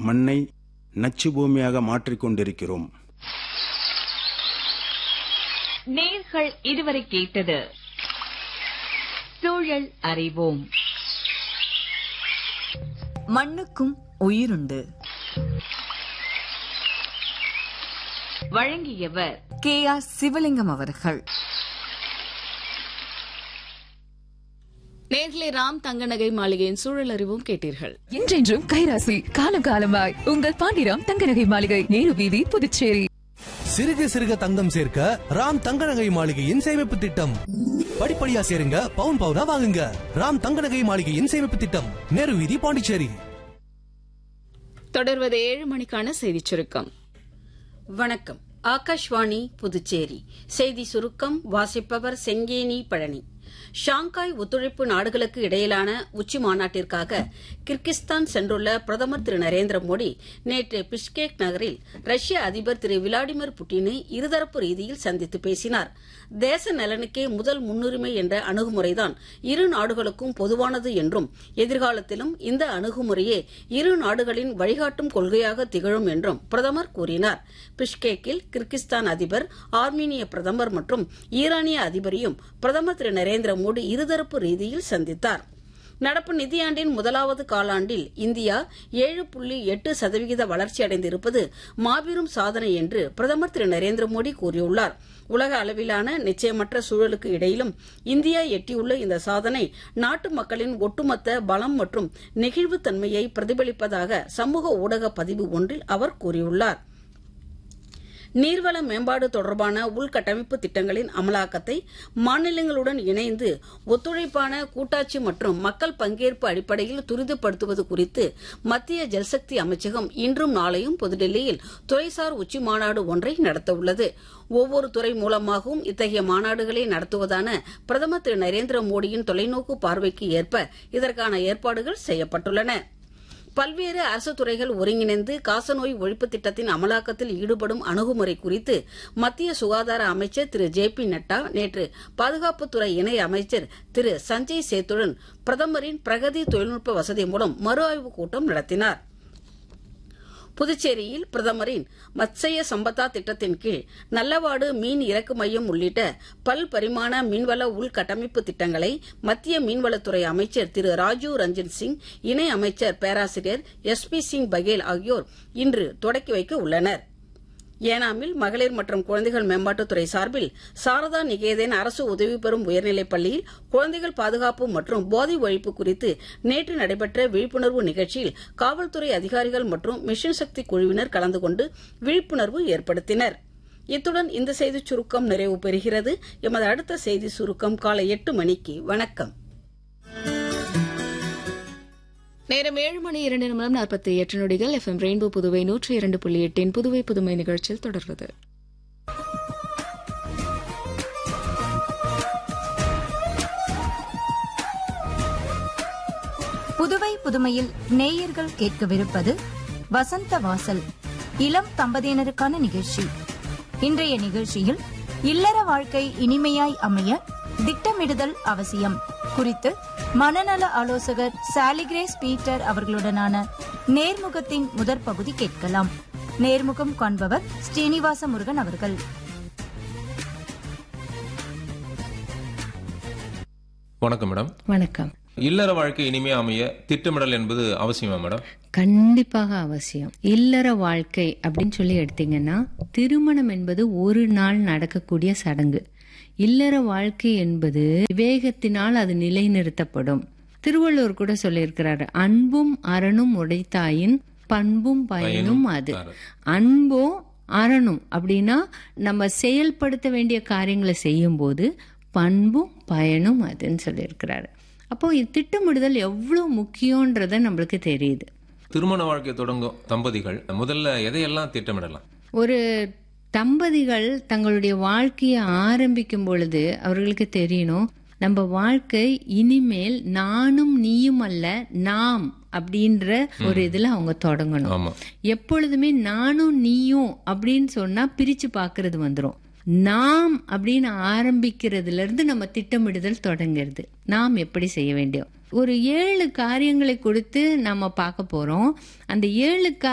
மண்ணை நச்சு பூமியாக மாற்றிக் கொண்டிருக்கிறோம் நேர்கள் இதுவரை கேட்டது சூழல் அறிவோம் மண்ணுக்கும் உயிருண்டு வழங்கியவர் கே ஆர் சிவலிங்கம் அவர்கள் நேர்களே ராம் தங்கநகை மாளிகையின் சூழல் அறிவும் கேட்டீர்கள் என்றென்றும் கைராசி காலம் காலமாய் உங்கள் பாண்டிராம் தங்கநகை மாளிகை நேரு வீதி புதுச்சேரி சிறுக சிறுக தங்கம் சேர்க்க ராம் தங்க நகை மாளிகையின் சேமிப்பு திட்டம் படிப்படியா சேருங்க பவுன் பவுனா வாங்குங்க ராம் தங்க நகை மாளிகையின் சேமிப்பு திட்டம் நேரு வீதி பாண்டிச்சேரி தொடர்வது ஏழு மணிக்கான செய்திச் சுருக்கம் வணக்கம் ஆகாஷ்வாணி புதுச்சேரி செய்தி சுருக்கம் வாசிப்பவர் செங்கேனி பழனி ஷாங்காய் ஒத்துழைப்பு நாடுகளுக்கு இடையிலான உச்சி மாநாட்டிற்காக கிர்கிஸ்தான் சென்றுள்ள பிரதமர் திரு நரேந்திர மோடி நேற்று பிஷ்கேக் நகரில் ரஷ்ய அதிபர் திரு விளாடிமிர் புட்டினை இருதரப்பு ரீதியில் சந்தித்து பேசினார் தேச நலனுக்கே முதல் முன்னுரிமை என்ற அணுகுமுறைதான் இரு நாடுகளுக்கும் பொதுவானது என்றும் எதிர்காலத்திலும் இந்த அணுகுமுறையே இரு நாடுகளின் வழிகாட்டும் கொள்கையாக திகழும் என்றும் பிரதமர் கூறினார் பிஷ்கேக்கில் கிர்கிஸ்தான் அதிபர் ஆர்மீனிய பிரதமர் மற்றும் ஈரானிய அதிபரையும் பிரதமர் திரு நரேந்திர மோடி இருதரப்பு ரீதியில் சந்தித்தார் நடப்பு நிதியாண்டின் முதலாவது காலாண்டில் இந்தியா ஏழு புள்ளி எட்டு சதவிகித வளர்ச்சி அடைந்திருப்பது மாபெரும் சாதனை என்று பிரதமர் திரு நரேந்திர மோடி கூறியுள்ளார் உலக அளவிலான நிச்சயமற்ற சூழலுக்கு இடையிலும் இந்தியா எட்டியுள்ள இந்த சாதனை நாட்டு மக்களின் ஒட்டுமொத்த பலம் மற்றும் நெகிழ்வுத்தன்மையை பிரதிபலிப்பதாக சமூக ஊடக பதிவு ஒன்றில் அவர் கூறியுள்ளார் நீர்வள மேம்பாடு தொடர்பான உள்கட்டமைப்பு திட்டங்களின் அமலாக்கத்தை மாநிலங்களுடன் இணைந்து ஒத்துழைப்பான கூட்டாட்சி மற்றும் மக்கள் பங்கேற்பு அடிப்படையில் துரிதப்படுத்துவது குறித்து மத்திய ஜல்சக்தி அமைச்சகம் இன்றும் நாளையும் புதுடெல்லியில் துறைசார் உச்சி மாநாடு ஒன்றை நடத்தவுள்ளது ஒவ்வொரு துறை மூலமாகவும் இத்தகைய மாநாடுகளை நடத்துவதான பிரதமர் திரு நரேந்திர மோடியின் தொலைநோக்கு பார்வைக்கு ஏற்ப இதற்கான ஏற்பாடுகள் செய்யப்பட்டுள்ளன பல்வேறு அரசு துறைகள் ஒருங்கிணைந்து காசநோய் ஒழிப்பு திட்டத்தின் அமலாக்கத்தில் ஈடுபடும் அணுகுமுறை குறித்து மத்திய சுகாதார அமைச்சர் திரு ஜே பி நட்டா நேற்று பாதுகாப்புத்துறை இணை அமைச்சர் திரு சஞ்சய் சேத்துடன் பிரதமரின் பிரகதி தொழில்நுட்ப வசதி மூலம் மறு ஆய்வுக் கூட்டம் நடத்தினார் புதுச்சேரியில் பிரதமரின் மத்சய சம்பதா திட்டத்தின் கீழ் நல்லவாடு மீன் இறக்கு மையம் உள்ளிட்ட பல் பரிமாண மீன்வள உள்கட்டமைப்பு திட்டங்களை மத்திய மீன்வளத்துறை அமைச்சர் திரு ராஜீவ் ரஞ்சன் சிங் இணை அமைச்சர் பேராசிரியர் எஸ் பி சிங் பகேல் ஆகியோர் இன்று தொடக்கி வைக்க உள்ளனா் ஏனாமில் மகளிர் மற்றும் குழந்தைகள் மேம்பாட்டுத்துறை சார்பில் சாரதா நிகேதன் அரசு உதவி பெறும் உயர்நிலைப் பள்ளியில் குழந்தைகள் பாதுகாப்பு மற்றும் போதை ஒழிப்பு குறித்து நேற்று நடைபெற்ற விழிப்புணர்வு நிகழ்ச்சியில் காவல்துறை அதிகாரிகள் மற்றும் மிஷன் சக்தி குழுவினர் கலந்து கொண்டு விழிப்புணர்வு ஏற்படுத்தினர் இத்துடன் இந்த செய்திச் சுருக்கம் நிறைவு பெறுகிறது எமது அடுத்த செய்தி சுருக்கம் காலை எட்டு மணிக்கு வணக்கம் நேரம் ஏழு மணி இரண்டு நிமிடம் நாற்பத்தி எட்டு நொடிகள் எஃப்எம் ரெயின்போ புதுவை நூற்றி இரண்டு புள்ளி எட்டின் புதுவை புதுமை நிகழ்ச்சியில் தொடர்வது புதுவை புதுமையில் நேயர்கள் கேட்கவிருப்பது வசந்த வாசல் இளம் தம்பதியினருக்கான நிகழ்ச்சி இன்றைய நிகழ்ச்சியில் இல்லற வாழ்க்கை இனிமையாய் அமைய திட்டமிடுதல் அவசியம் குறித்து மனநல ஆலோசகர் சாலிகிரேஸ் பீட்டர் அவர்களுடனான நேர்முகத்தின் முதற் பகுதி கேட்கலாம் நேர்முகம் காண்பவர் ஸ்ரீனிவாச முருகன் அவர்கள் வணக்கம் மேடம் வணக்கம் இல்லற வாழ்க்கை இனிமையா அமைய திட்டமிடல் என்பது அவசியமா மேடம் கண்டிப்பாக அவசியம் இல்லற வாழ்க்கை அப்படின்னு சொல்லி எடுத்தீங்கன்னா திருமணம் என்பது ஒரு நாள் நடக்கக்கூடிய சடங்கு இல்லற வாழ்க்கை என்பது விவேகத்தினால் அது நிலைநிறுத்தப்படும் திருவள்ளுவர் கூட சொல்லியிருக்கிறாரு அன்பும் அறனும் உடைத்தாயின் பண்பும் பயனும் அது அன்பும் அறனும் அப்படின்னா நம்ம செயல்படுத்த வேண்டிய காரியங்களை செய்யும் போது பண்பும் பயனும் அதுன்னு சொல்லியிருக்கிறாரு அப்போ இது திட்டமிடுதல் எவ்வளவு முக்கியன்றத நம்மளுக்கு தெரியுது திருமண வாழ்க்கை தொடங்கும் தம்பதிகள் முதல்ல எதையெல்லாம் திட்டமிடலாம் ஒரு தம்பதிகள் தங்களுடைய வாழ்க்கையை ஆரம்பிக்கும் பொழுது அவர்களுக்கு தெரியணும் நம்ம வாழ்க்கை இனிமேல் நானும் நீயும் அல்ல நாம் அப்படின்ற ஒரு இதுல அவங்க தொடங்கணும் ஆமா எப்பொழுதுமே நானும் நீயும் அப்படின்னு சொன்னா பிரிச்சு பாக்குறது வந்துரும் நாம் அப்படின்னு ஆரம்பிக்கிறதுல இருந்து நம்ம திட்டமிடுதல் தொடங்குறது நாம் எப்படி செய்ய வேண்டிய ஒரு ஏழு காரியங்களை கொடுத்து நம்ம பார்க்க போறோம் அந்த ஏழு